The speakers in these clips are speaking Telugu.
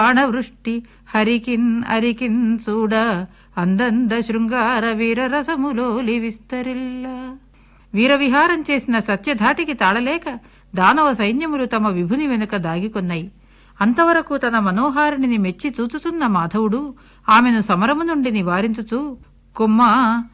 బాణవృష్టి హరికిన్ అరికిన్ చూడ అందంద శృంగార వీరరసములోలి విస్తరిల్ల వీరవిహారం చేసిన సత్యధాటికి తాళలేక దానవ సైన్యములు తమ విభుని వెనుక దాగికొన్నాయి అంతవరకు తన మనోహారిణిని మెచ్చి చూచుచున్న మాధవుడు ఆమెను సమరము నుండి నివారించుచు కొమ్మా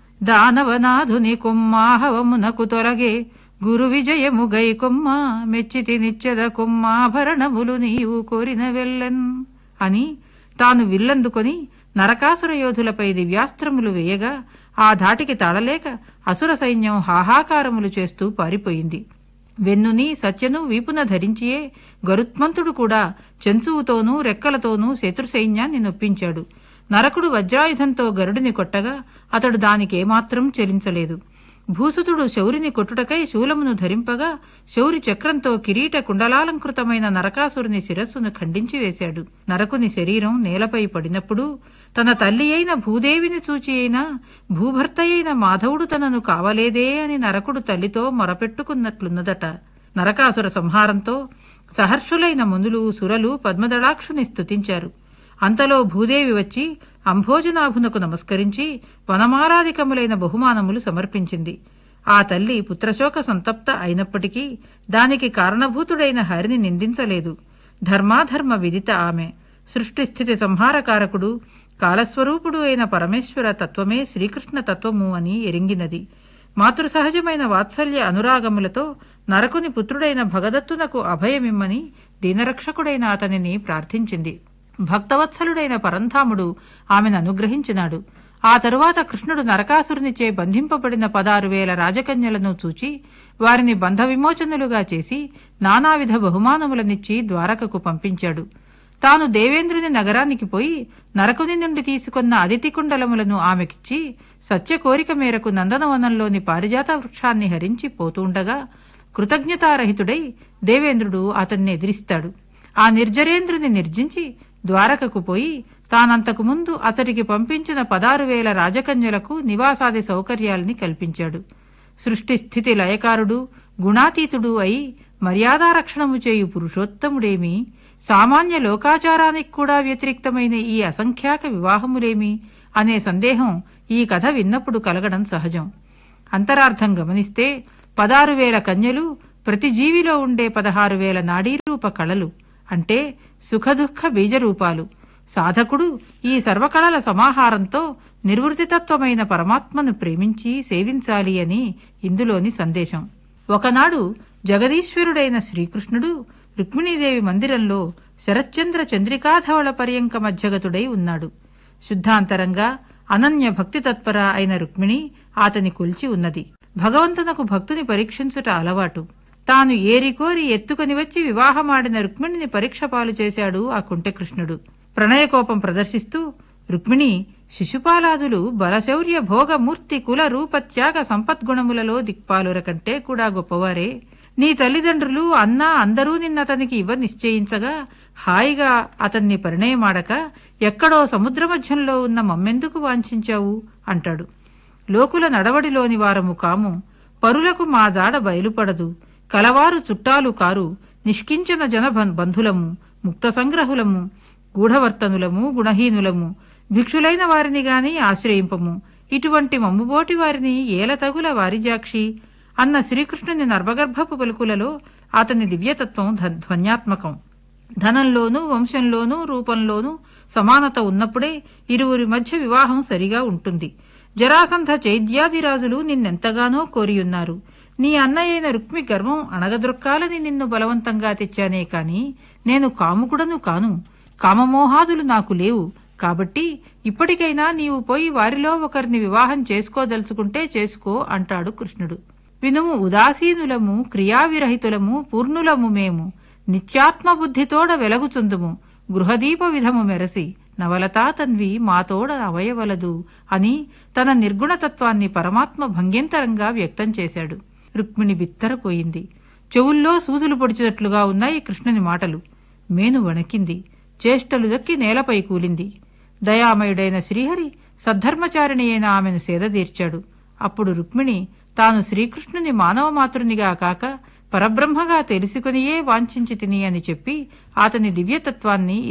దానవనాథుని కొమ్మాహవమునకు తొలగే గురు విజయము గై కొమ్మ మెచ్చితి నిత్యద కొమ్మాభరణములు నీవు కోరిన వెళ్ళన్ అని తాను విల్లందుకొని నరకాసుర యోధులపై దివ్యాస్త్రములు వేయగా ఆ ధాటికి తాళలేక అసుర సైన్యం హాహాకారములు చేస్తూ పారిపోయింది వెన్నుని సత్యను వీపున ధరించియే గరుత్మంతుడు కూడా చెంచువుతోనూ రెక్కలతోనూ శత్రు సైన్యాన్ని నొప్పించాడు నరకుడు వజ్రాయుధంతో గరుడిని కొట్టగా అతడు దానికేమాత్రం చెలించలేదు భూసుతుడు శౌరిని కొట్టుటకై శూలమును ధరింపగా శౌరి చక్రంతో కిరీట కుండలాలంకృతమైన నరకాసురుని శిరస్సును ఖండించి వేశాడు నరకుని శరీరం నేలపై పడినప్పుడు తన తల్లి అయిన భూదేవిని చూచి అయినా భూభర్త అయిన మాధవుడు తనను కావలేదే అని నరకుడు తల్లితో మొరపెట్టుకున్నట్లున్నదట నరకాసుర సంహారంతో సహర్షులైన మునులు సురలు పద్మదళాక్షుని స్తుతించారు అంతలో భూదేవి వచ్చి అంభోజనాభునకు నమస్కరించి వనమారాధికములైన బహుమానములు సమర్పించింది ఆ తల్లి పుత్రశోక సంతప్త అయినప్పటికీ దానికి కారణభూతుడైన హరిని నిందించలేదు ధర్మాధర్మ విదిత ఆమె సృష్టి స్థితి సంహారకారకుడు కాలస్వరూపుడు అయిన పరమేశ్వర తత్వమే శ్రీకృష్ణ తత్వము అని ఎరింగినది మాతృసహజమైన వాత్సల్య అనురాగములతో నరకుని పుత్రుడైన భగదత్తునకు అభయమిమ్మని దీనరక్షకుడైన అతనిని ప్రార్థించింది భక్తవత్సలుడైన పరంధాముడు ఆమెను అనుగ్రహించినాడు ఆ తరువాత కృష్ణుడు నరకాసురునిచే బంధింపబడిన పదారు వేల రాజకన్యలను చూచి వారిని బంధ విమోచనులుగా చేసి నానావిధ బహుమానములనిచ్చి ద్వారకకు పంపించాడు తాను దేవేంద్రుని నగరానికి పోయి నరకుని నుండి తీసుకున్న అదితి కుండలములను ఆమెకిచ్చి సత్య కోరిక మేరకు నందనవనంలోని పారిజాత వృక్షాన్ని హరించి పోతుండగా కృతజ్ఞతారహితుడై దేవేంద్రుడు అతన్ని ఎదిరిస్తాడు ఆ నిర్జరేంద్రుని నిర్జించి ద్వారకకు పోయి తానంతకు ముందు అతడికి పంపించిన పదారు వేల రాజకన్యలకు నివాసాది సౌకర్యాల్ని కల్పించాడు సృష్టి స్థితి లయకారుడు గుణాతీతుడు అయి మర్యాదారక్షణము చేయు పురుషోత్తముడేమి సామాన్య లోకాచారానికి కూడా వ్యతిరిక్తమైన ఈ అసంఖ్యాక వివాహములేమి అనే సందేహం ఈ కథ విన్నప్పుడు కలగడం సహజం అంతరార్థం గమనిస్తే పదారు వేల కన్యలు ప్రతి జీవిలో ఉండే పదహారు వేల నాడీరూప కళలు అంటే సుఖదుఃఖ బీజరూపాలు సాధకుడు ఈ సర్వకళల సమాహారంతో నిర్వృతితత్వమైన పరమాత్మను ప్రేమించి సేవించాలి అని ఇందులోని సందేశం ఒకనాడు జగదీశ్వరుడైన శ్రీకృష్ణుడు రుక్మిణీదేవి మందిరంలో శరశ్చంద్ర చంద్రికాధవళ పర్యంక మధ్యగతుడై ఉన్నాడు శుద్ధాంతరంగా అనన్య భక్తి తత్పర అయిన రుక్మిణి అతని కొల్చి ఉన్నది భగవంతునకు భక్తుని పరీక్షించుట అలవాటు తాను ఏరికోరి ఎత్తుకొని వచ్చి వివాహమాడిన రుక్మిణిని పరీక్ష పాలు చేశాడు ఆ కుంటెకృష్ణుడు ప్రణయకోపం ప్రదర్శిస్తూ రుక్మిణి శిశుపాలాదులు బలశౌర్య భోగమూర్తి కుల రూప త్యాగ సంపద్గుణములలో దిక్పాలుర కంటే కూడా గొప్పవారే నీ తల్లిదండ్రులు అన్న అందరూ నిన్నతనికి ఇవ్వ నిశ్చయించగా హాయిగా అతన్ని పరిణయమాడక ఎక్కడో సముద్ర మధ్యంలో ఉన్న మమ్మెందుకు వాంఛించావు అంటాడు లోకుల నడవడిలోని వారము కాము పరులకు మా జాడ బయలుపడదు కలవారు చుట్టాలు కారు నిష్కించన జన బంధులము ముక్త సంగ్రహులము గూఢవర్తనులము గుణహీనులము భిక్షులైన వారిని గాని ఆశ్రయింపము ఇటువంటి మమ్ముబోటి వారిని ఏలతగుల వారిజాక్షి అన్న శ్రీకృష్ణుని నర్భగర్భపు పలుకులలో అతని దివ్యతత్వం ధ్వన్యాత్మకం ధనంలోనూ వంశంలోనూ రూపంలోనూ సమానత ఉన్నప్పుడే ఇరువురి మధ్య వివాహం సరిగా ఉంటుంది జరాసంధ చైద్యాదిరాజులు నిన్నెంతగానో కోరియున్నారు నీ అన్నయ్యైన రుక్మి గర్వం అణగదొక్కాలని నిన్ను బలవంతంగా తెచ్చానే కాని నేను కాముకుడను కాను కామమోహాదులు నాకు లేవు కాబట్టి ఇప్పటికైనా నీవు పోయి వారిలో ఒకరిని వివాహం చేసుకోదలుచుకుంటే చేసుకో అంటాడు కృష్ణుడు వినుము ఉదాసీనులము క్రియావిరహితులము పూర్ణులము మేము నిత్యాత్మ బుద్ధితోడ వెలగుచుందుము గృహదీప విధము మెరసి నవలతా తన్వి మాతోడ అవయవలదు అని తన నిర్గుణతత్వాన్ని పరమాత్మ భంగ్యంతరంగా వ్యక్తం చేశాడు రుక్మిణి బిత్తరపోయింది చెవుల్లో సూదులు పొడిచినట్లుగా ఉన్నాయి కృష్ణుని మాటలు మేను వణికింది చేష్టలు దక్కి నేలపై కూలింది దయామయుడైన శ్రీహరి సద్ధర్మచారిణి అయిన ఆమెను సేదదీర్చాడు అప్పుడు రుక్మిణి తాను శ్రీకృష్ణుని మానవమాతృనిగా కాక పరబ్రహ్మగా తెలుసుకునియే వాంఛించి తిని అని చెప్పి అతని దివ్యతత్వాన్ని